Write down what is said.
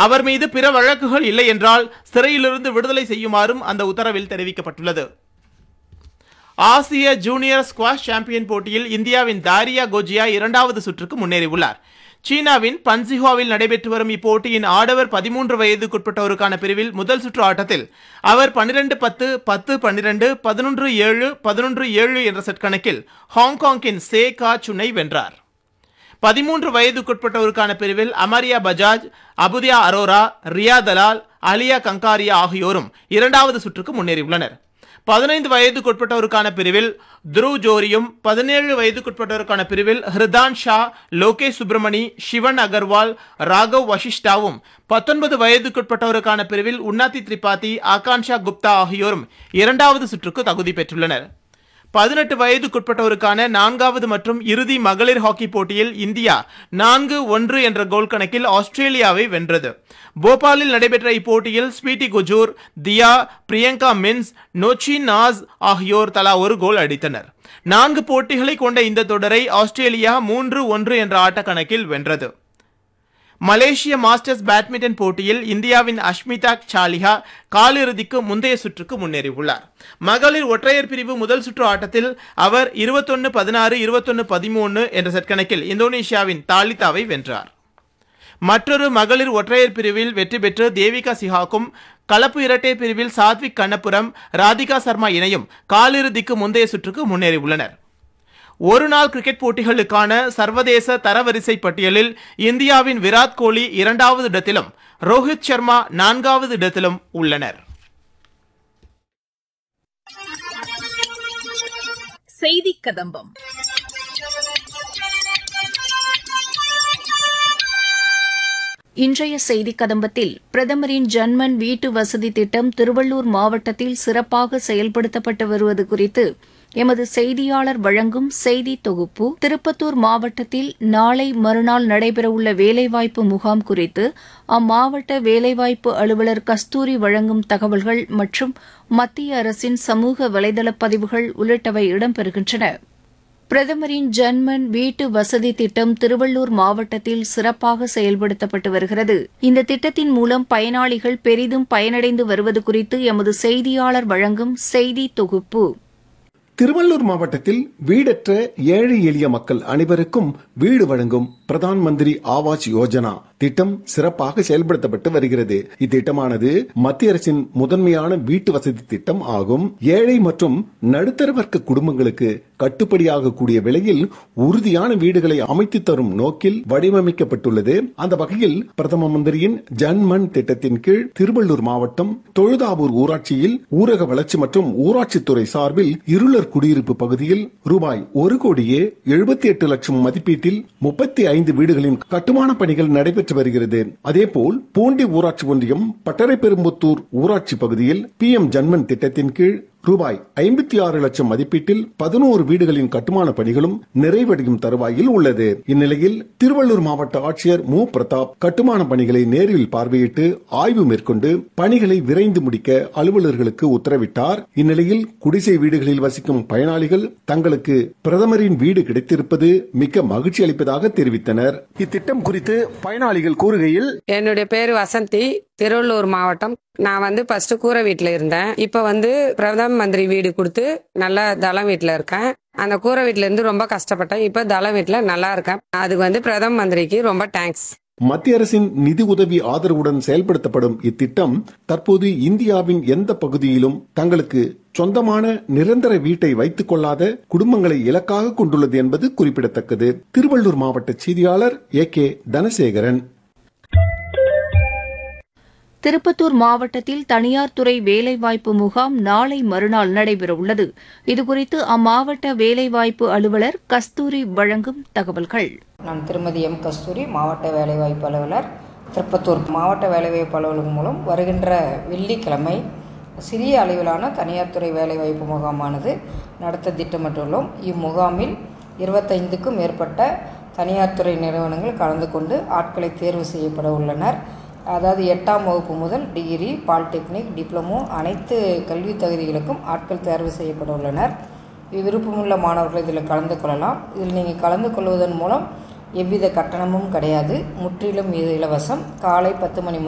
அவர் மீது பிற வழக்குகள் இல்லை என்றால் சிறையிலிருந்து விடுதலை செய்யுமாறும் அந்த உத்தரவில் தெரிவிக்கப்பட்டுள்ளது ஆசிய ஜூனியர் ஸ்குவாஷ் சாம்பியன் போட்டியில் இந்தியாவின் தாரியா கோஜியா இரண்டாவது சுற்றுக்கு முன்னேறியுள்ளார் சீனாவின் பன்சிஹுவாவில் நடைபெற்று வரும் இப்போட்டியின் ஆடவர் பதிமூன்று வயதுக்குட்பட்டோருக்கான பிரிவில் முதல் சுற்று ஆட்டத்தில் அவர் பன்னிரண்டு பத்து பத்து பன்னிரண்டு பதினொன்று ஏழு பதினொன்று ஏழு என்ற செட் கணக்கில் ஹாங்காங்கின் சே கா சுனை வென்றார் பதிமூன்று வயதுக்குட்பட்டோருக்கான பிரிவில் அமரியா பஜாஜ் அபுதியா அரோரா ரியா தலால் அலியா கங்காரியா ஆகியோரும் இரண்டாவது சுற்றுக்கு முன்னேறியுள்ளனர் பதினைந்து வயதுக்குட்பட்டோருக்கான பிரிவில் துருவ் ஜோரியும் பதினேழு வயதுக்குட்பட்டோருக்கான பிரிவில் ஹிருதான் ஷா லோகேஷ் சுப்ரமணி சிவன் அகர்வால் ராகவ் வசிஷ்டாவும் பத்தொன்பது வயதுக்குட்பட்டோருக்கான பிரிவில் உன்னாதி திரிபாதி ஆகான்ஷா குப்தா ஆகியோரும் இரண்டாவது சுற்றுக்கு தகுதி பெற்றுள்ளனர் பதினெட்டு வயதுக்குட்பட்டோருக்கான நான்காவது மற்றும் இறுதி மகளிர் ஹாக்கி போட்டியில் இந்தியா நான்கு ஒன்று என்ற கோல் கணக்கில் ஆஸ்திரேலியாவை வென்றது போபாலில் நடைபெற்ற இப்போட்டியில் ஸ்வீட்டி குஜூர் தியா பிரியங்கா மின்ஸ் நோச்சி நாஸ் ஆகியோர் தலா ஒரு கோல் அடித்தனர் நான்கு போட்டிகளை கொண்ட இந்த தொடரை ஆஸ்திரேலியா மூன்று ஒன்று என்ற ஆட்டக்கணக்கில் வென்றது மலேசிய மாஸ்டர்ஸ் பேட்மிண்டன் போட்டியில் இந்தியாவின் அஷ்மிதா சாலிஹா காலிறுதிக்கு முந்தைய சுற்றுக்கு முன்னேறியுள்ளார் மகளிர் ஒற்றையர் பிரிவு முதல் சுற்று ஆட்டத்தில் அவர் இருபத்தொன்னு பதினாறு இருபத்தொன்னு பதிமூணு என்ற செட் கணக்கில் இந்தோனேஷியாவின் தாலிதாவை வென்றார் மற்றொரு மகளிர் ஒற்றையர் பிரிவில் வெற்றி பெற்று தேவிகா சிஹாக்கும் கலப்பு இரட்டையர் பிரிவில் சாத்விக் கண்ணபுரம் ராதிகா சர்மா இணையும் காலிறுதிக்கு முந்தைய சுற்றுக்கு முன்னேறியுள்ளனர் ஒரு நாள் கிரிக்கெட் போட்டிகளுக்கான சர்வதேச தரவரிசை பட்டியலில் இந்தியாவின் விராட் கோலி இரண்டாவது இடத்திலும் ரோஹித் சர்மா நான்காவது இடத்திலும் உள்ளனர் செய்தி கதம்பம் இன்றைய செய்தி கதம்பத்தில் பிரதமரின் ஜன்மன் வீட்டு வசதி திட்டம் திருவள்ளூர் மாவட்டத்தில் சிறப்பாக செயல்படுத்தப்பட்டு வருவது குறித்து எமது செய்தியாளர் வழங்கும் செய்தி தொகுப்பு திருப்பத்தூர் மாவட்டத்தில் நாளை மறுநாள் நடைபெறவுள்ள வேலைவாய்ப்பு முகாம் குறித்து அம்மாவட்ட வேலைவாய்ப்பு அலுவலர் கஸ்தூரி வழங்கும் தகவல்கள் மற்றும் மத்திய அரசின் சமூக வலைதள பதிவுகள் உள்ளிட்டவை இடம்பெறுகின்றன பிரதமரின் ஜன்மன் வீட்டு வசதி திட்டம் திருவள்ளூர் மாவட்டத்தில் சிறப்பாக செயல்படுத்தப்பட்டு வருகிறது இந்த திட்டத்தின் மூலம் பயனாளிகள் பெரிதும் பயனடைந்து வருவது குறித்து எமது செய்தியாளர் வழங்கும் செய்தி தொகுப்பு திருவள்ளூர் மாவட்டத்தில் வீடற்ற ஏழை எளிய மக்கள் அனைவருக்கும் வீடு வழங்கும் பிரதான் மந்திரி ஆவாஸ் யோஜனா திட்டம் சிறப்பாக செயல்படுத்தப்பட்டு வருகிறது இத்திட்டமானது மத்திய அரசின் முதன்மையான வீட்டு வசதி திட்டம் ஆகும் ஏழை மற்றும் நடுத்தர வர்க்க குடும்பங்களுக்கு கட்டுப்படியாக கூடிய விலையில் உறுதியான வீடுகளை அமைத்து தரும் நோக்கில் வடிவமைக்கப்பட்டுள்ளது அந்த வகையில் பிரதம மந்திரியின் ஜன்மன் திட்டத்தின் கீழ் திருவள்ளூர் மாவட்டம் தொழுதாவூர் ஊராட்சியில் ஊரக வளர்ச்சி மற்றும் ஊராட்சித்துறை சார்பில் இருளர் குடியிருப்பு பகுதியில் ரூபாய் ஒரு கோடியே எழுபத்தி எட்டு லட்சம் மதிப்பீட்டில் முப்பத்தி ஐந்து வீடுகளின் கட்டுமான பணிகள் நடைபெற்று வருகிறது அதேபோல் பூண்டி ஊராட்சி ஒன்றியம் பட்டரைப்பெரும்புத்தூர் ஊராட்சி பகுதியில் பி எம் ஜன்மன் திட்டத்தின் கீழ் ரூபாய் ஐம்பத்தி ஆறு லட்சம் மதிப்பீட்டில் பதினோரு வீடுகளின் கட்டுமான பணிகளும் நிறைவடையும் தருவாயில் உள்ளது இந்நிலையில் திருவள்ளூர் மாவட்ட ஆட்சியர் மு பிரதாப் கட்டுமான பணிகளை நேரில் பார்வையிட்டு ஆய்வு மேற்கொண்டு பணிகளை விரைந்து முடிக்க அலுவலர்களுக்கு உத்தரவிட்டார் இந்நிலையில் குடிசை வீடுகளில் வசிக்கும் பயனாளிகள் தங்களுக்கு பிரதமரின் வீடு கிடைத்திருப்பது மிக்க மகிழ்ச்சி அளிப்பதாக தெரிவித்தனர் இத்திட்டம் குறித்து பயனாளிகள் கூறுகையில் என்னுடைய பேர் வசந்தி திருவள்ளூர் மாவட்டம் நான் வந்து ஃபர்ஸ்ட் கூரை வீட்டில் இருந்தேன் இப்போ வந்து பிரதம மந்திரி வீடு கொடுத்து நல்ல தளம் வீட்டில் இருக்கேன் அந்த கூரை வீட்டில இருந்து ரொம்ப கஷ்டப்பட்டேன் இப்போ தளம் வீட்டில் நல்லா இருக்கேன் அதுக்கு வந்து பிரதம மந்திரிக்கு ரொம்ப தேங்க்ஸ் மத்திய அரசின் நிதி உதவி ஆதரவுடன் செயல்படுத்தப்படும் இத்திட்டம் தற்போது இந்தியாவின் எந்த பகுதியிலும் தங்களுக்கு சொந்தமான நிரந்தர வீட்டை வைத்துக் கொள்ளாத குடும்பங்களை இலக்காக கொண்டுள்ளது என்பது குறிப்பிடத்தக்கது திருவள்ளூர் மாவட்ட செய்தியாளர் ஏ கே தனசேகரன் திருப்பத்தூர் மாவட்டத்தில் தனியார் துறை வேலைவாய்ப்பு முகாம் நாளை மறுநாள் நடைபெறவுள்ளது இதுகுறித்து அம்மாவட்ட வேலைவாய்ப்பு அலுவலர் கஸ்தூரி வழங்கும் தகவல்கள் நான் திருமதி எம் கஸ்தூரி மாவட்ட வேலைவாய்ப்பு அலுவலர் திருப்பத்தூர் மாவட்ட வேலைவாய்ப்பு அலுவலகம் மூலம் வருகின்ற வெள்ளிக்கிழமை சிறிய அளவிலான தனியார் துறை வேலைவாய்ப்பு முகாமானது நடத்த திட்டமிட்டுள்ளோம் இம்முகாமில் இருபத்தைந்துக்கும் மேற்பட்ட தனியார் துறை நிறுவனங்கள் கலந்து கொண்டு ஆட்களை தேர்வு செய்யப்பட உள்ளனர் அதாவது எட்டாம் வகுப்பு முதல் டிகிரி பாலிடெக்னிக் டிப்ளமோ அனைத்து கல்வி தகுதிகளுக்கும் ஆட்கள் தேர்வு செய்யப்பட உள்ளனர் விருப்பமுள்ள மாணவர்கள் இதில் கலந்து கொள்ளலாம் இதில் நீங்கள் கலந்து கொள்வதன் மூலம் எவ்வித கட்டணமும் கிடையாது முற்றிலும் இது இலவசம் காலை பத்து மணி முதல்